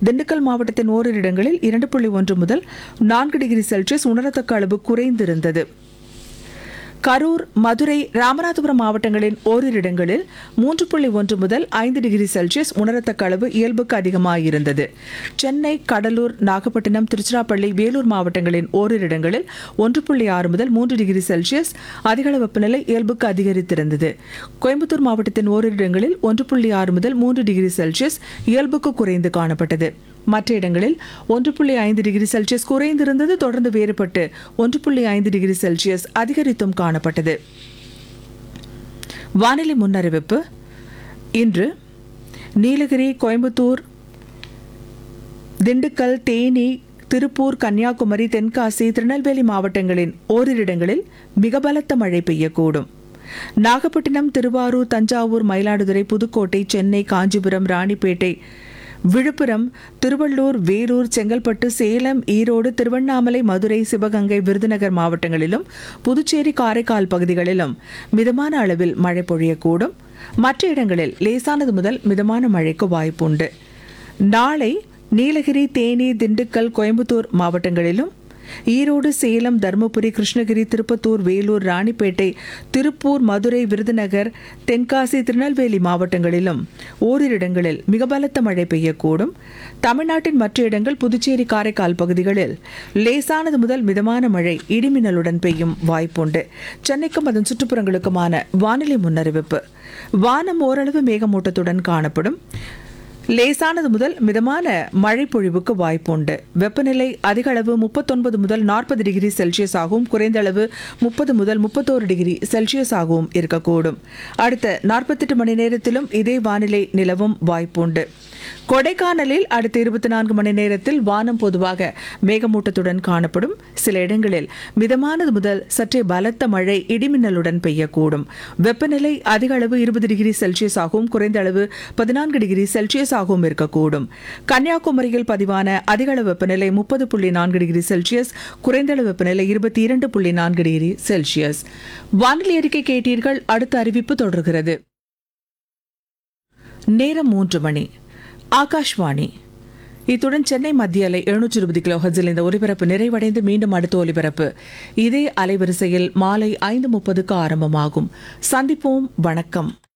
திண்டுக்கல் மாவட்டத்தின் ஓரிரு இடங்களில் இரண்டு புள்ளி ஒன்று முதல் நான்கு டிகிரி செல்சியஸ் உணரத்தக்க அளவு குறைந்திருந்தது கரூர் மதுரை ராமநாதபுரம் மாவட்டங்களின் ஓரிரு இடங்களில் மூன்று புள்ளி ஒன்று முதல் ஐந்து டிகிரி செல்சியஸ் உணரத்தக்க அளவு இயல்புக்கு அதிகமாயிருந்தது சென்னை கடலூர் நாகப்பட்டினம் திருச்சிராப்பள்ளி வேலூர் மாவட்டங்களின் ஓரிரு இடங்களில் ஒன்று புள்ளி ஆறு முதல் மூன்று டிகிரி செல்சியஸ் அதிகள வெப்பநிலை இயல்புக்கு அதிகரித்திருந்தது கோயம்புத்தூர் மாவட்டத்தின் ஓரிரு இடங்களில் ஒன்று புள்ளி ஆறு முதல் மூன்று டிகிரி செல்சியஸ் இயல்புக்கு குறைந்து காணப்பட்டது மற்ற இடங்களில் ஒன்று புள்ளி ஐந்து டிகிரி செல்சியஸ் குறைந்திருந்தது தொடர்ந்து வேறுபட்டு ஒன்று புள்ளி ஐந்து டிகிரி செல்சியஸ் அதிகரித்தும் காணப்பட்டது வானிலை முன்னறிவிப்பு இன்று நீலகிரி கோயம்புத்தூர் திண்டுக்கல் தேனி திருப்பூர் கன்னியாகுமரி தென்காசி திருநெல்வேலி மாவட்டங்களின் ஓரிரு இடங்களில் மிக பலத்த மழை பெய்யக்கூடும் நாகப்பட்டினம் திருவாரூர் தஞ்சாவூர் மயிலாடுதுறை புதுக்கோட்டை சென்னை காஞ்சிபுரம் ராணிப்பேட்டை விழுப்புரம் திருவள்ளூர் வேலூர் செங்கல்பட்டு சேலம் ஈரோடு திருவண்ணாமலை மதுரை சிவகங்கை விருதுநகர் மாவட்டங்களிலும் புதுச்சேரி காரைக்கால் பகுதிகளிலும் மிதமான அளவில் மழை பொழியக்கூடும் மற்ற இடங்களில் லேசானது முதல் மிதமான மழைக்கு வாய்ப்புண்டு நாளை நீலகிரி தேனி திண்டுக்கல் கோயம்புத்தூர் மாவட்டங்களிலும் ஈரோடு சேலம் தருமபுரி கிருஷ்ணகிரி திருப்பத்தூர் வேலூர் ராணிப்பேட்டை திருப்பூர் மதுரை விருதுநகர் தென்காசி திருநெல்வேலி மாவட்டங்களிலும் ஓரிரு இடங்களில் மிக பலத்த மழை பெய்யக்கூடும் தமிழ்நாட்டின் மற்ற இடங்கள் புதுச்சேரி காரைக்கால் பகுதிகளில் லேசானது முதல் மிதமான மழை இடிமின்னலுடன் பெய்யும் வாய்ப்புண்டு சென்னைக்கும் அதன் சுற்றுப்புறங்களுக்குமான வானிலை முன்னறிவிப்பு வானம் ஓரளவு மேகமூட்டத்துடன் காணப்படும் லேசானது முதல் மிதமான மழை பொழிவுக்கு வாய்ப்புண்டு வெப்பநிலை அதிக அளவு முப்பத்தொன்பது முதல் நாற்பது டிகிரி செல்சியஸ் ஆகவும் குறைந்த அளவு முப்பது முதல் முப்பத்தோரு டிகிரி செல்சியஸ் ஆகவும் இருக்கக்கூடும் அடுத்த நாற்பத்தெட்டு மணி நேரத்திலும் இதே வானிலை நிலவும் வாய்ப்புண்டு கொடைக்கானலில் அடுத்த இருபத்தி நான்கு மணி நேரத்தில் வானம் பொதுவாக மேகமூட்டத்துடன் காணப்படும் சில இடங்களில் மிதமானது முதல் சற்றே பலத்த மழை இடிமின்னலுடன் பெய்யக்கூடும் வெப்பநிலை அதிக அளவு இருபது டிகிரி செல்சியஸ் ஆகவும் குறைந்த அளவு பதினான்கு டிகிரி செல்சியஸ் ஆகவும் இருக்கக்கூடும் கன்னியாகுமரியில் பதிவான அதிக அளவு வெப்பநிலை முப்பது புள்ளி நான்கு டிகிரி செல்சியஸ் குறைந்த அளவு வெப்பநிலை இருபத்தி இரண்டு புள்ளி நான்கு டிகிரி செல்சியஸ் வானிலை அறிக்கை கேட்டீர்கள் அடுத்த அறிவிப்பு தொடர்கிறது நேரம் மூன்று மணி ஆகாஷ்வாணி இத்துடன் சென்னை மத்திய அலை எழுநூற்றி இருபது கிலோ ஹர்ஸில் இந்த ஒலிபரப்பு நிறைவடைந்து மீண்டும் அடுத்த ஒலிபரப்பு இதே அலைவரிசையில் மாலை ஐந்து முப்பதுக்கு ஆரம்பமாகும் சந்திப்போம் வணக்கம்